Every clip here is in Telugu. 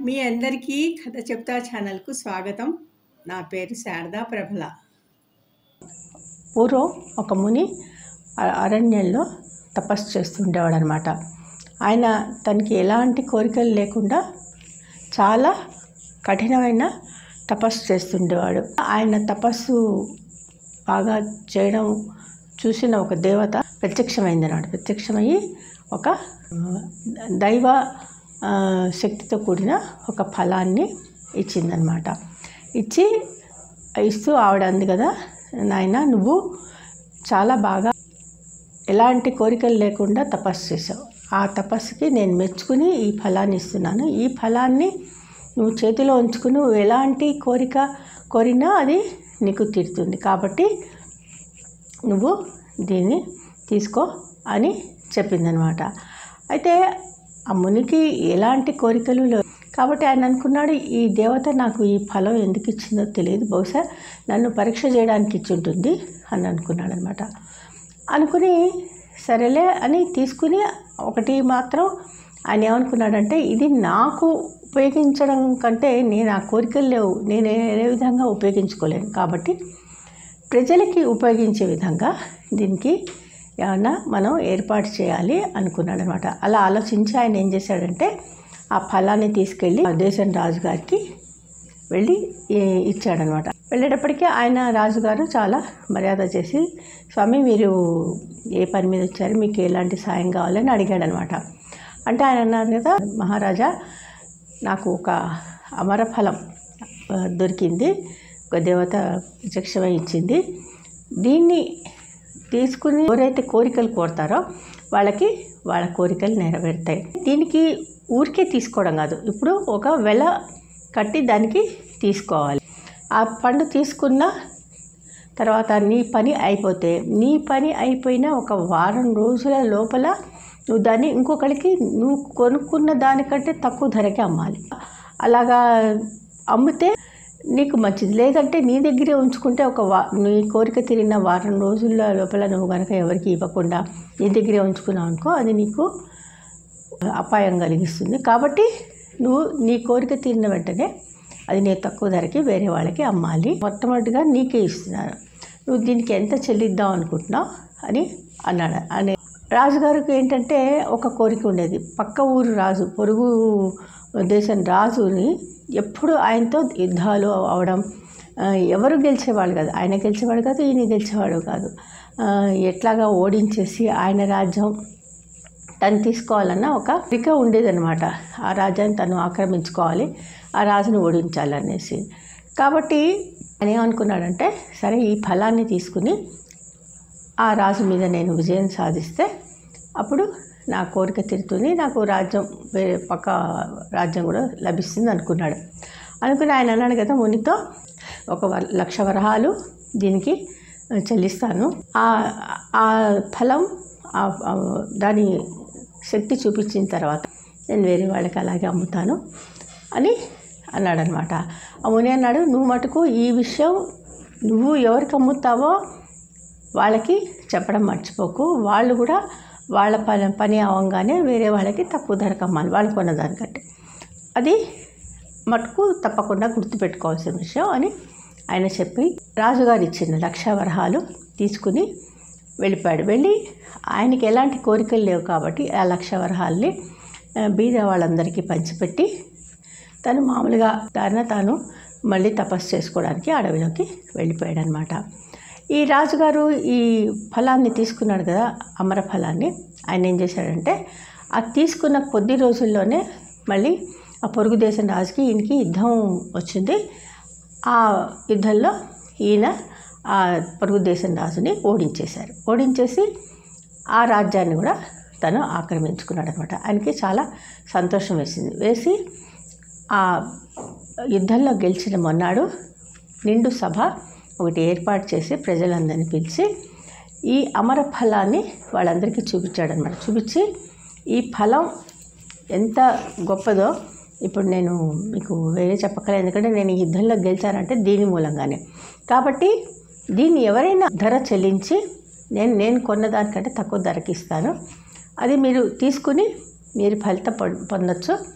మీ అందరికీ కథ చెప్తా ఛానల్కు స్వాగతం నా పేరు శారదా ప్రభల పూర్వం ఒక ముని అ- అరణ్యంలో తపస్సు చేస్తుండేవాడు అనమాట ఆయన తనకి ఎలాంటి కోరికలు లేకుండా చాలా కఠినమైన తపస్సు చేస్తుండేవాడు ఆయన తపస్సు బాగా చేయడం చూసిన ఒక దేవత ప్రత్యక్షమైంది అన్నమాట ప్రత్యక్షమయ్యి ఒక ఆ, దైవ ఆ, శక్తితో కూడిన ఒక ఫలాన్ని ఇచ్చిందనమాట ఇచ్చి ఇస్తూ ఆవిడ అంది కదా నాయన నువ్వు చాలా బాగా ఎలాంటి కోరికలు లేకుండా తపస్సు చేసావు ఆ తపస్సుకి నేను మెచ్చుకుని ఈ ఫలాన్ని ఇస్తున్నాను ఈ ఫలాన్ని నువ్వు చేతిలో ఉంచుకుని నువ్వు ఎలాంటి కోరిక కోరినా అది నీకు తీరుతుంది కాబట్టి నువ్వు దీన్ని తీసుకో అని చెప్పిందనమాట అయితే ఆ మునికి ఎలాంటి కోరికలు లేవు కాబట్టి ఆయన అనుకున్నాడు ఈ దేవత నాకు ఈ ఫలం ఎందుకు ఇచ్చిందో తెలియదు బహుశా నన్ను పరీక్ష చేయడానికి ఇచ్చి ఉంటుంది అని అనుకున్నాడు అనమాట అనుకుని సరేలే అని తీసుకుని ఒకటి మాత్రం ఆయన ఏమనుకున్నాడంటే ఇది నాకు ఉపయోగించడం కంటే నేను ఆ కోరికలు లేవు నేను ఏ విధంగా ఉపయోగించుకోలేను కాబట్టి ప్రజలకి ఉపయోగించే విధంగా దీనికి ఏమన్నా మనం ఏర్పాటు చేయాలి అనుకున్నాడు అనమాట అలా ఆలోచించి ఆయన ఏం చేశాడంటే ఆ ఫలాన్ని తీసుకెళ్ళి ఆ దేశం రాజుగారికి వెళ్ళి ఈ- ఇచ్చాడనమాట వెళ్ళేటప్పటికీ ఆయన రాజుగారు చాలా మర్యాద చేసి స్వామి మీరు ఏ పని మీద వచ్చారు మీకు ఎలాంటి సాయం కావాలని అడిగాడనమాట అంటే ఆయన అన్నారు కదా మహారాజా నాకు ఒక అమరఫలం ఆ, దొరికింది ఒక దేవత ప్రత్యక్షమై ఇచ్చింది దీన్ని తీసుకుని ఎవరైతే కోరికలు కోరుతారో వాళ్ళకి వాళ్ళ కోరికలు నెరవేరుతాయి దీనికి ఊరికే తీసుకోవడం కాదు ఇప్పుడు ఒక వెల కట్టి దానికి తీసుకోవాలి ఆ పండు తీసుకున్న తర్వాత నీ పని అయిపోతే నీ పని అయిపోయిన ఒక వారం రోజుల లోపల నువ్వు దాన్ని ఇంకొకరికి నువ్వు కొనుక్కున్న దానికంటే తక్కువ ధరకే అమ్మాలి అలాగా అమ్మితే నీకు మంచిది లేదంటే నీ దగ్గరే ఉంచుకుంటే ఒక వా నీ కోరిక తీరిన వారం రోజుల లోపల నువ్వు కనుక ఎవరికి ఇవ్వకుండా నీ దగ్గరే ఉంచుకున్నావు అనుకో అది నీకు అపాయం కలిగిస్తుంది కాబట్టి నువ్వు నీ కోరిక తీరిన వెంటనే అది నేను తక్కువ ధరకి వేరే వాళ్ళకి అమ్మాలి మొట్టమొదటిగా నీకే ఇస్తున్నాను నువ్వు దీనికి ఎంత చెల్లిద్దాం అనుకుంటున్నావు అని అన్నాడు అని రాజుగారికి ఏంటంటే ఒక కోరిక ఉండేది పక్క ఊరు రాజు పొరుగు దేశం రాజుని ఎప్పుడు ఆయనతో యుద్ధాలు అవడం ఆ, ఎవరు గెలిచేవాళ్ళు కాదు ఆయన గెలిచేవాడు కాదు ఈయన గెలిచేవాడు కాదు ఆ, ఎట్లాగా ఓడించేసి ఆయన రాజ్యం తను తీసుకోవాలన్న ఒక కోరిక ఉండేదన్నమాట ఆ రాజ్యాన్ని తను ఆక్రమించుకోవాలి ఆ రాజును ఓడించాలనేసి కాబట్టి ఆయన ఏమనుకున్నాడంటే సరే ఈ ఫలాన్ని తీసుకుని ఆ రాజు మీద నేను విజయం సాధిస్తే అప్పుడు నా కోరిక తీరుతుంది నాకు రాజ్యం వేరే పక్క రాజ్యం కూడా లభిస్తుంది అనుకున్నాడు అనుకుని ఆయన అన్నాడు కదా మునితో ఒక వ- లక్ష వరహాలు దీనికి చెల్లిస్తాను ఆ ఆ ఫలం ఆ- ఆ దాని శక్తి చూపించిన తర్వాత నేను వేరే వాళ్ళకి అలాగే అమ్ముతాను అని అన్నాడనమాట ఆ ముని అన్నాడు నువ్వు మటుకు ఈ విషయం నువ్వు ఎవరికి అమ్ముతావో వాళ్ళకి చెప్పడం మర్చిపోకు వాళ్ళు కూడా వాళ్ళ పని పని అవ్వగానే వేరే వాళ్ళకి తక్కువ ధరకు అమ్మాలి వాళ్ళు కొన్న దానికంటే అది మటుకు తప్పకుండా గుర్తుపెట్టుకోవాల్సిన విషయం అని ఆయన చెప్పి రాజుగారు ఇచ్చిన లక్ష వరహాలు తీసుకుని వెళ్ళిపోయాడు వెళ్ళి ఆయనకి ఎలాంటి కోరికలు లేవు కాబట్టి ఆ లక్ష వరహాల్ని ఆ, బీద వాళ్ళందరికీ పంచిపెట్టి తను మామూలుగా దారిన తాను మళ్ళీ తపస్సు చేసుకోవడానికి అడవిలోకి వెళ్ళిపోయాడు అనమాట ఈ రాజుగారు ఈ ఫలాన్ని తీసుకున్నాడు కదా అమర ఫలాన్ని ఆయన ఏం చేశాడంటే అది తీసుకున్న కొద్ది రోజుల్లోనే మళ్ళీ ఆ పొరుగు దేశం రాజుకి ఈయనకి యుద్ధం వచ్చింది ఆ యుద్ధంలో ఈయన ఆ పొరుగు దేశం రాజుని ఓడించేశారు ఓడించేసి ఆ రాజ్యాన్ని కూడా తను ఆక్రమించుకున్నాడు అనమాట ఆయనకి చాలా సంతోషం వేసింది వేసి ఆ యుద్ధంలో గెలిచిన మొన్నాడు నిండు సభ ఒకటి ఏర్పాటు చేసి ప్రజలందరినీ పిలిచి ఈ అమర ఫలాన్ని వాళ్ళందరికీ చూపించాడనమాట చూపించి ఈ ఫలం ఎంత గొప్పదో ఇప్పుడు నేను మీకు వేరే చెప్పగలను ఎందుకంటే నేను ఈ యుద్ధంలో గెలిచానంటే దీని మూలంగానే కాబట్టి దీన్ని ఎవరైనా ధర చెల్లించి నేను నేను కొన్న దానికంటే తక్కువ ధరకి ఇస్తాను అది మీరు తీసుకుని మీరు ఫలితం పొ- పొందొచ్చు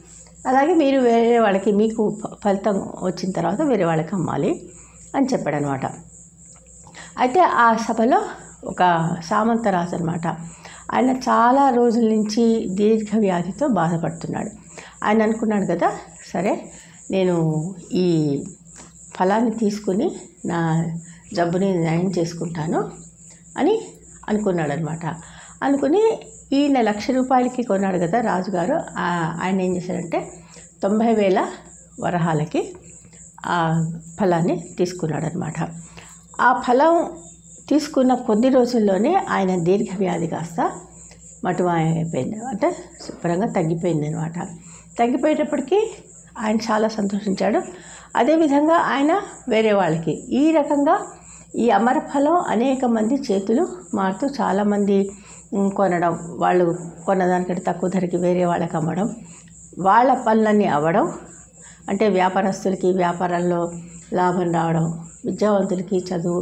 అలాగే మీరు వేరే వాళ్ళకి మీకు ఫ- ఫలితం వచ్చిన తర్వాత వేరే వాళ్ళకి అమ్మాలి అని చెప్పాడు అనమాట అయితే ఆ సభలో ఒక సామంతరాజు అనమాట ఆయన చాలా రోజుల నుంచి దీర్ఘ వ్యాధితో బాధపడుతున్నాడు ఆయన అనుకున్నాడు కదా సరే నేను ఈ ఫలాన్ని తీసుకుని నా జబ్బుని నయం చేసుకుంటాను అని అనుకున్నాడు అనమాట అనుకుని ఈయన లక్ష రూపాయలకి కొన్నాడు కదా రాజుగారు ఆ- ఆయన ఏం చేశాడంటే తొంభై వేల వరహాలకి ఆ ఫలాన్ని తీసుకున్నాడు అనమాట ఆ ఫలం తీసుకున్న కొద్ది రోజుల్లోనే ఆయన దీర్ఘ వ్యాధి కాస్త మటుమాయం అయిపోయింది అంటే శుభ్రంగా తగ్గిపోయింది అనమాట తగ్గిపోయేటప్పటికీ ఆయన చాలా సంతోషించాడు అదేవిధంగా ఆయన వేరే వాళ్ళకి ఈ రకంగా ఈ అమరఫలం అనేక మంది చేతులు మారుతూ చాలామంది ఉమ్, కొనడం వాళ్ళు కొన్నదానికంటే తక్కువ ధరకి వేరే వాళ్ళకి అమ్మడం వాళ్ళ పనులన్నీ అవ్వడం అంటే వ్యాపారస్తులకి వ్యాపారంలో లాభం రావడం విద్యావంతులకి చదువు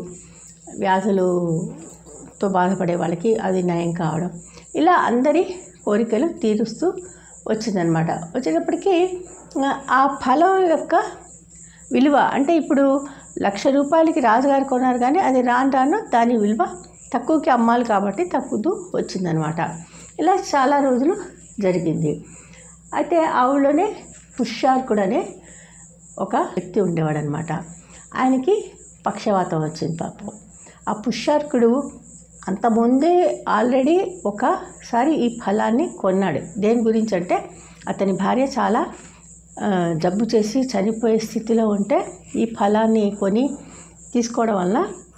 వ్యాధులతో బాధపడే వాళ్ళకి అది నయం కావడం ఇలా అందరి కోరికలు తీరుస్తూ వచ్చిందనమాట వచ్చేటప్పటికి ఆ, ఆ ఫలం యొక్క విలువ అంటే ఇప్పుడు లక్ష రూపాయలకి రాజుగారు కొన్నారు కానీ అది రాను రాను దాని విలువ తక్కువకి అమ్మాలి కాబట్టి తక్కువ వచ్చిందనమాట ఇలా చాలా రోజులు జరిగింది అయితే ఆ ఊళ్ళోనే పుష్యార్కుడు అనే ఒక వ్యక్తి ఉండేవాడు అనమాట ఆయనకి పక్షవాతం వచ్చింది పాపం ఆ పుష్యార్కుడు అంతకుముందే ఆల్రెడీ ఒకసారి ఈ ఫలాన్ని కొన్నాడు దేని గురించి అంటే అతని భార్య చాలా ఆ, జబ్బు చేసి చనిపోయే స్థితిలో ఉంటే ఈ ఫలాన్ని కొని తీసుకోవడం వల్ల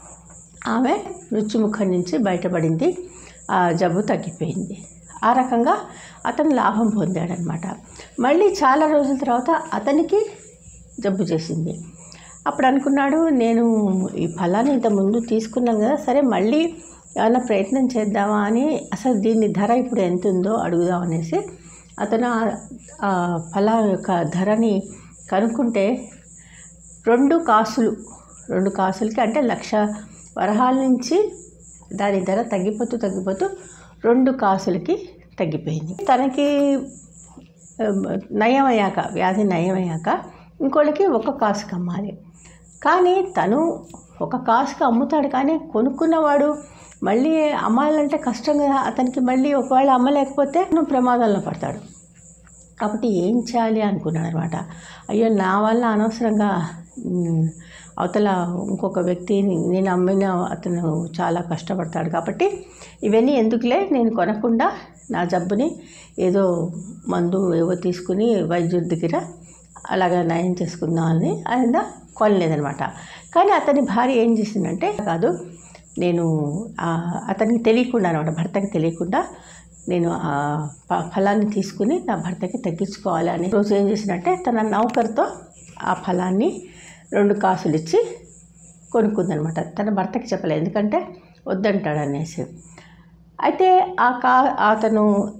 ఆమె మృత్యుముఖం నుంచి బయటపడింది ఆ జబ్బు తగ్గిపోయింది ఆ రకంగా అతను లాభం పొందాడనమాట మళ్ళీ చాలా రోజుల తర్వాత అతనికి జబ్బు చేసింది అప్పుడు అనుకున్నాడు నేను ఈ ఫలాన్ని ఇంత ముందు తీసుకున్నాను కదా సరే మళ్ళీ ఏమైనా ప్రయత్నం చేద్దామా అని అసలు దీని ధర ఇప్పుడు ఎంత ఉందో అడుగుదాం అనేసి అతను ఆ- ఆ ఫలం యొక్క ధరని కనుక్కుంటే రెండు కాసులు రెండు కాసులకి అంటే లక్ష వరహాల నుంచి దాని ధర తగ్గిపోతూ తగ్గిపోతూ రెండు కాసులకి తగ్గిపోయింది తనకి ఆ, నయమయ్యాక వ్యాధి నయమయ్యాక ఇంకోళ్ళకి ఒక కాసుకి అమ్మాలి కానీ తను ఒక కాసుకి అమ్ముతాడు కానీ కొనుక్కున్నవాడు మళ్ళీ అమ్మాలంటే కష్టం కదా అతనికి మళ్ళీ ఒకవేళ అమ్మలేకపోతే నువ్వు ప్రమాదంలో పడతాడు కాబట్టి ఏం చేయాలి అనుకున్నాడు అనమాట అయ్యో నా వల్ల అనవసరంగా మ్, అవతల ఇంకొక వ్యక్తిని నేను అమ్మిన అతను చాలా కష్టపడతాడు కాబట్టి ఇవన్నీ ఎందుకులే నేను కొనకుండా నా జబ్బుని ఏదో మందు ఏవో తీసుకుని వైద్యుడి దగ్గర అలాగా నయం చేసుకుందాం అని ఆయన కొనలేదనమాట కానీ అతని భార్య ఏం చేసిందంటే కాదు నేను ఆ, అతనికి తెలియకుండా అనమాట భర్తకి తెలియకుండా నేను ఆ ప- ఫలాన్ని తీసుకుని నా భర్తకి తగ్గించుకోవాలి అని రోజు ఏం చేసినట్టే తన నౌకర్తో ఆ ఫలాన్ని రెండు కాసులు ఇచ్చి కొనుక్కుందనమాట తన భర్తకి చెప్పలేదు ఎందుకంటే వద్దంటాడు అనేసి అయితే ఆ కా అతను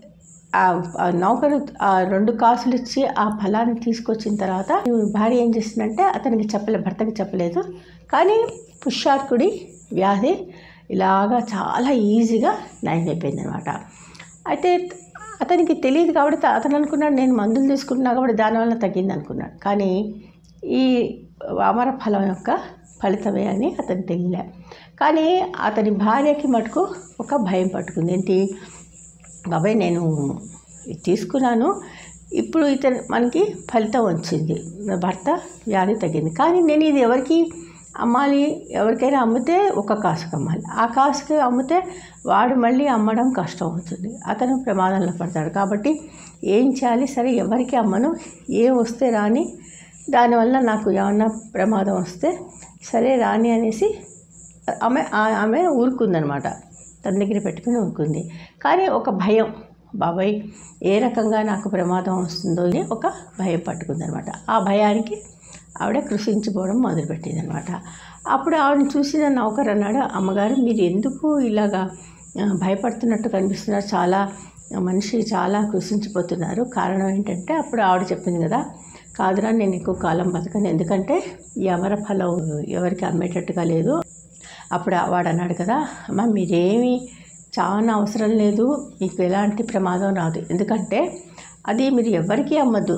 ఆ ఆ నౌకరు ఆ రెండు కాసులు ఇచ్చి ఆ ఫలాన్ని తీసుకొచ్చిన తర్వాత ఈ భార్య ఏం చేసిందంటే అతనికి చెప్పలేదు భర్తకి చెప్పలేదు కానీ పుష్యార్కుడి వ్యాధి ఇలాగా చాలా ఈజీగా నయమైపోయింది అనమాట అయితే అతనికి తెలియదు కాబట్టి అతను అనుకున్నాడు నేను మందులు తీసుకుంటున్నా కాబట్టి దానివల్ల తగ్గింది అనుకున్నాడు కానీ ఈ అమర ఫలం యొక్క ఫలితమే అని అతను తెలియలే కానీ అతని భార్యకి మటుకు ఒక భయం పట్టుకుంది ఏంటి బాబాయ్ నేను ఇది తీసుకున్నాను ఇప్పుడు ఇతను మనకి ఫలితం వచ్చింది నా భర్త వ్యాధి తగ్గింది కానీ నేను ఇది ఎవరికి అమ్మాలి ఎవరికైనా అమ్మితే ఒక కాసుకు అమ్మాలి ఆ కాసుకి అమ్మితే వాడు మళ్ళీ అమ్మడం కష్టం అవుతుంది అతను ప్రమాదంలో పడతాడు కాబట్టి ఏం చేయాలి సరే ఎవరికి అమ్మను ఏం వస్తే రాని దానివల్ల నాకు ఏమన్నా ప్రమాదం వస్తే సరే రాని అనేసి ఆమె ఆ- ఆమె ఊరుకుందనమాట తన దగ్గర పెట్టుకుని ఊరుకుంది కానీ ఒక భయం బాబాయ్ ఏ రకంగా నాకు ప్రమాదం వస్తుందో అని ఒక భయం పట్టుకుందనమాట ఆ భయానికి ఆవిడ కృషించిపోవడం మొదలుపెట్టింది అనమాట అప్పుడు ఆవిడని చూసిన నౌకర్ అన్నాడు అమ్మగారు మీరు ఎందుకు ఇలాగా ఆ, భయపడుతున్నట్టు కనిపిస్తున్నారు చాలా మనిషి చాలా కృషించిపోతున్నారు కారణం ఏంటంటే అప్పుడు ఆవిడ చెప్పింది కదా కాదురా నేను ఎక్కువ కాలం బతకను ఎందుకంటే ఈ అమర ఫలం ఎవరికి అమ్మేటట్టుగా లేదు అప్పుడు వాడు అన్నాడు కదా అమ్మ మీరేమి చాలా అవసరం లేదు మీకు ఎలాంటి ప్రమాదం రాదు ఎందుకంటే అది మీరు ఎవరికీ అమ్మద్దు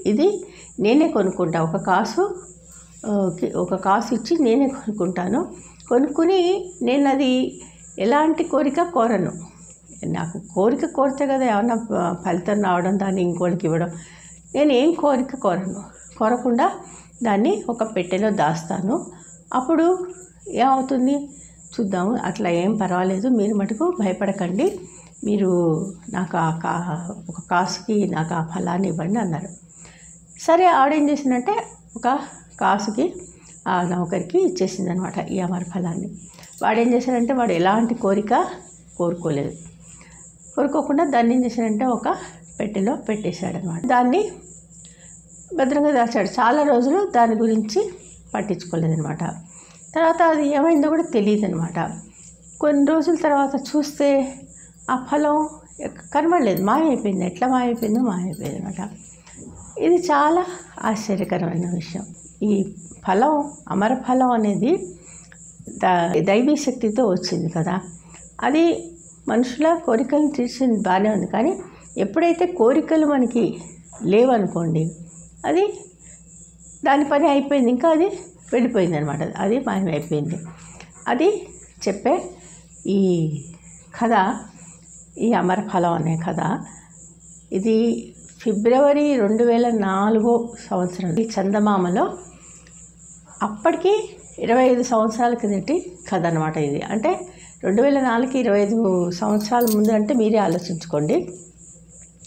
ఇది నేనే కొనుక్కుంటా ఒక కాసు ఆ, కి- ఒక కాసు ఇచ్చి నేనే కొనుక్కుంటాను కొనుక్కుని నేను అది ఎలాంటి కోరిక కోరను నాకు కోరిక కోరితే కదా ఏమన్నా ఫ- ఫలితం రావడం దాన్ని ఇంకోటికి ఇవ్వడం నేను ఏం కోరిక కోరను కోరకుండా దాన్ని ఒక పెట్టెలో దాస్తాను అప్పుడు ఏమవుతుంది చూద్దాము అట్లా ఏం పర్వాలేదు మీరు మటుకు భయపడకండి మీరు నాకు ఆ కా ఒక కాసుకి నాకు ఆ ఫలాన్ని ఇవ్వండి అన్నారు సరే ఆవిడేం చేసిందంటే ఒక కాసుకి ఆ నౌకరికి ఇచ్చేసింది అనమాట ఈ అమర ఫలాన్ని వాడు ఏం చేశాడంటే వాడు ఎలాంటి కోరిక కోరుకోలేదు కోరుకోకుండా దాన్ని ఏం చేశాడంటే ఒక పెట్టెలో పెట్టేశాడు అనమాట దాన్ని భద్రంగా దాచాడు చాలా రోజులు దాని గురించి పట్టించుకోలేదనమాట తర్వాత అది ఏమైందో కూడా తెలియదు అనమాట కొన్ని రోజుల తర్వాత చూస్తే ఆ ఫలం ఎక్క- కనబడలేదు మాయమైపోయింది ఎట్లా మాయమైపోయిందో మాయమైపోయింది అనమాట ఇది చాలా ఆశ్చర్యకరమైన విషయం ఈ ఫలం అమర ఫలం అనేది ద- దైవీ శక్తితో వచ్చింది కదా అది మనుషుల కోరికలను తీర్చింది బాగానే ఉంది కానీ ఎప్పుడైతే కోరికలు మనకి లేవనుకోండి అది దాని పని అయిపోయింది ఇంకా అది వెళ్ళిపోయింది అనమాట అది మాయమైపోయింది అది చెప్పే ఈ కథ ఈ అమరఫలం అనే కథ ఇది ఫిబ్రవరి రెండు వేల నాలుగో సంవత్సరం ఈ చందమామలో అప్పటికి ఇరవై ఐదు సంవత్సరాల కిందటి కథ అనమాట ఇది అంటే రెండు వేల నాలుగుకి ఇరవై ఐదు సంవత్సరాల ముందు అంటే మీరే ఆలోచించుకోండి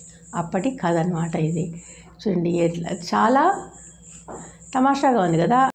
అప్పటి కథ అనమాట ఇది చూడండి ఎట్లా చాలా తమాషాగా ఉంది కదా